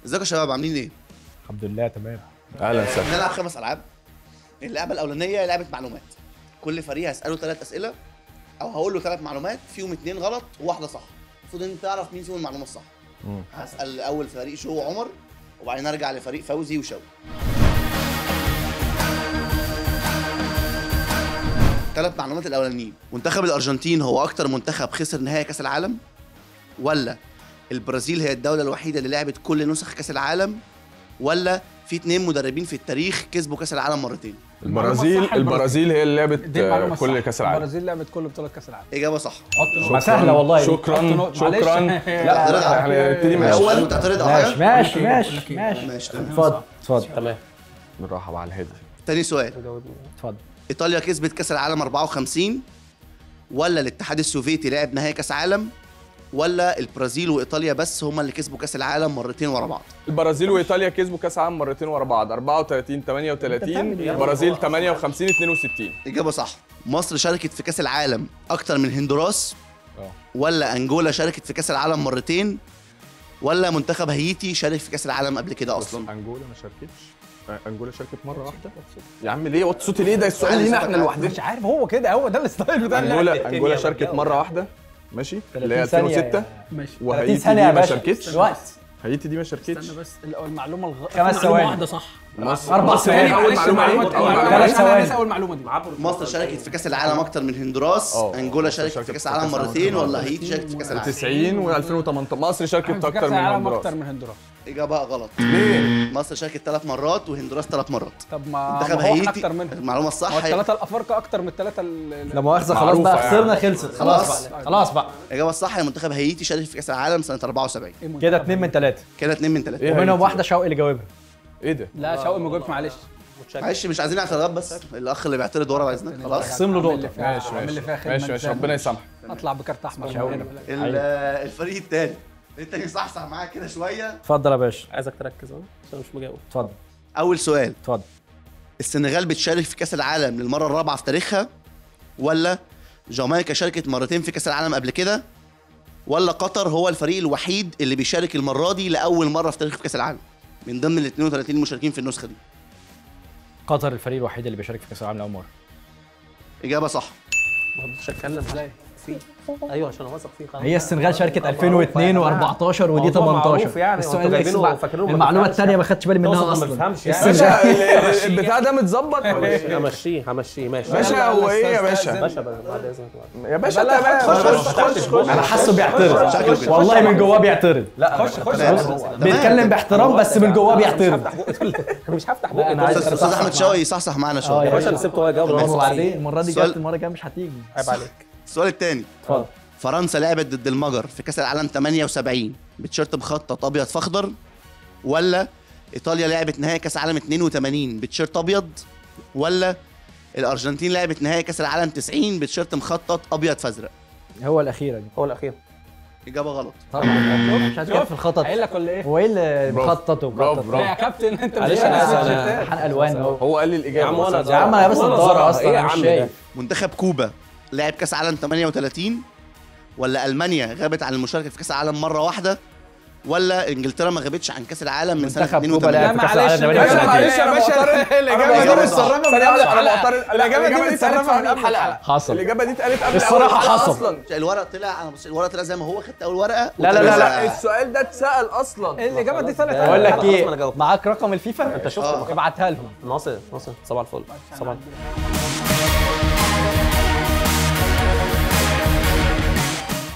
ازيكم يا شباب عاملين ايه؟ الحمد لله تمام اهلا وسهلا هنلعب خمس العاب اللعبه الاولانيه لعبه معلومات كل فريق هساله ثلاث اسئله او هقول له ثلاث معلومات فيهم اثنين غلط وواحده صح المفروض انت تعرف مين فيهم المعلومه الصح مم. هسال اول فريق شو وعمر وبعدين ارجع لفريق فوزي وشوقي ثلاث معلومات الاولانيين منتخب الارجنتين هو اكتر منتخب خسر نهائي كاس العالم ولا البرازيل هي الدوله الوحيده اللي لعبت كل نسخ كاس العالم ولا في اتنين مدربين في التاريخ كسبوا كاس العالم مرتين البرازيل صح، البرازيل هي اللي لعبت دي المعلومه آه، كل الصح. كاس العالم البرازيل لعبت كل بطولات كاس العالم اجابه صح ما سهله والله دي. شكرا حط شكرا نقطة. معلش. لا احنا نبتدي من الاول الاول متعترض على ماشي حاجه ماشي ماشي ماشي ماشي تمام اتفضل اتفضل تمام بالراحه بقى على الهادي تاني سؤال اتفضل ايطاليا كسبت كاس العالم 54 ولا الاتحاد السوفيتي لعب نهائي كاس عالم ولا البرازيل وايطاليا بس هما اللي كسبوا كاس العالم مرتين ورا بعض البرازيل وايطاليا كسبوا كاس عالم مرتين ورا بعض 34 38 البرازيل 58 62 اجابه صح مصر شاركت في كاس العالم اكتر من هندوراس اه ولا انجولا شاركت في كاس العالم مرتين ولا منتخب هايتي شارك في كاس العالم قبل كده اصلا انجولا ما شاركتش آه، انجولا شاركت مره واحده يا عم ليه وطي صوتي ليه ده السؤال هنا احنا لوحدنا مش عارف هو كده هو ده الستايل بتاع اللعب. انجولا انجولا شاركت مره واحده ماشي اللي هي 30 ثانية 2006 ماشي 30 وهايتي دي ثانية يا ما باشا شاركتش الوقت هايتي دي ما شاركتش استنى بس ال- المعلومه الغ... خمس معلومة ثواني واحدة صح مصر أربع مصر ثواني. هي اول معلش، معلومه المعلومة- ايه اول المعلومة- معلومه ثلاث أنا ثواني. لسه اول معلومه دي مصر شاركت في كاس العالم اكتر من هندوراس اه. انجولا مصر شاركت في شاركت كاس في العالم كأس العالم مرتين مرتين. ولا هايتي شاركت في كاس العالم 90 و2018 مصر شاركت في اكتر كاس من العالم هندوراس اكتر من هندوراس اجابه غلط ليه؟ مصر شاركت ثلاث مرات وهندوراس ثلاث مرات طب ما منتخب ما هو احنا هايتي اكتر منهم المعلومه الصح هو هي الثلاثه الافارقه اكتر من الثلاثه لا مؤاخذه خلاص معروفة بقى يعني. خسرنا خلصت خلاص خلاص. بقى خلاص بقى الاجابه الصح هي منتخب هايتي شارك في كاس العالم سنه 74 كده اتنين من تلاته كده اتنين من ثلاثه ايه ومنهم هايتي؟ واحده شوقي اللي جاوبها ايه ده؟ لا شوقي ما جاوبش معلش معلش مش عايزين اعتراضات بس الاخ اللي بيعترض ورا باذنك خلاص خصم له عامل نقطه لي فيها- ماشي عامل لي فيها ماشي خدمة ماشي ماشي إنسان. ربنا يسامحك اطلع بكارت احمر شوقي. من هنا. ال- الفريق الثاني التاني صحصح معايا كده شويه اتفضل يا باشا عايزك تركز اهو عشان مش مجاوب اتفضل اول سؤال اتفضل السنغال بتشارك في كاس العالم للمره الرابعه في تاريخها ولا جامايكا شاركت مرتين في كاس العالم قبل كده ولا قطر هو الفريق الوحيد اللي بيشارك المره دي لاول مره في تاريخ كاس العالم من ضمن ال 32 المشاركين في النسخه دي قطر الفريق الوحيد اللي بيشارك في كاس العالم لاول مره اجابه صح ما رضيتش اتكلم ازاي فيه ايوه عشان اوثق فيه خلاص هي السنغال شاركت 2002 و14 ودي موضوع 18 معروف يعني، السؤال وانتوا جايبينه الإكس- وفاكرينه ما المعلومه بيفهمش الثانيه ما خدتش بالي منها توصل ما اصلا بيفهمش يعني. باشا ال- ال- البتاع ده متظبط همشيه همشيه همشيه ماشي باشا هو ايه يا باشا؟ باشا بعد اذنك يا باشا تمام خش خش خش انا حاسه بيعترض شكله كده. والله من جواه بيعترض خش خش بيتكلم باحترام بس من جواه بيعترض انا مش هفتح لا، بقي أنا عايز استاذ أستاذ احمد شوقي صحصح معانا اه شويه يا يا باشا انا سبته هو يجاوب باشا وبعدين المره دي سؤال- جت المره الجايه مش هتيجي عيب عليك السؤال الثاني اتفضل فرنسا لعبت ضد المجر في كاس العالم 78 بتيشيرت مخطط ابيض في اخضر ولا ايطاليا لعبت نهائي كاس العالم 82 بتيشيرت ابيض ولا الارجنتين لعبت نهائي كاس العالم 90 بتيشيرت مخطط ابيض فازرق هو الاخيره دي هو الاخير اجابه غلط طبعا مش هتكلم في الخطط قايل لك ولا ايه؟ هو ايه اللي برافو. مخطط برافو، ومخطط برافو. يا كابتن انت مش معلش عارف انا التيشيرتات. امتحان الوان اهو هو قال لي يا الاجابه عم وانا يا عم انا بس وأنا نضاره زهرة. اصلا ايه يا انا مش عم شايف ده؟ منتخب كوبا لعب كاس عالم 38 ولا المانيا غابت عن المشاركه في كاس العالم مره واحده ولا انجلترا ما غابتش عن كاس العالم من سنه منتخب كوبا 82 لعب لا في كاس معلش العالم معلش 38 معلش يا باشا الاجابه إجابة دي صح. متسربه من قبل الحلقه الاجابه دي الإجابة دي اتقالت متسربه من من قبل قبل الحلقه حصل الاجابه دي اتقالت قبل الصراحة أول حلقة حصل. اصلا الورق طلع انا بص الورق طلع زي ما هو خدت اول ورقه لا، لا، لا، لا السؤال ده اتسال اصلا الاجابه دي طلعت بقول لك خلاص ما أنا ايه جاوبت. معاك رقم الفيفا انت شفت آه. ابعتها لهم ناصر ناصر صباح الفل صباح الفل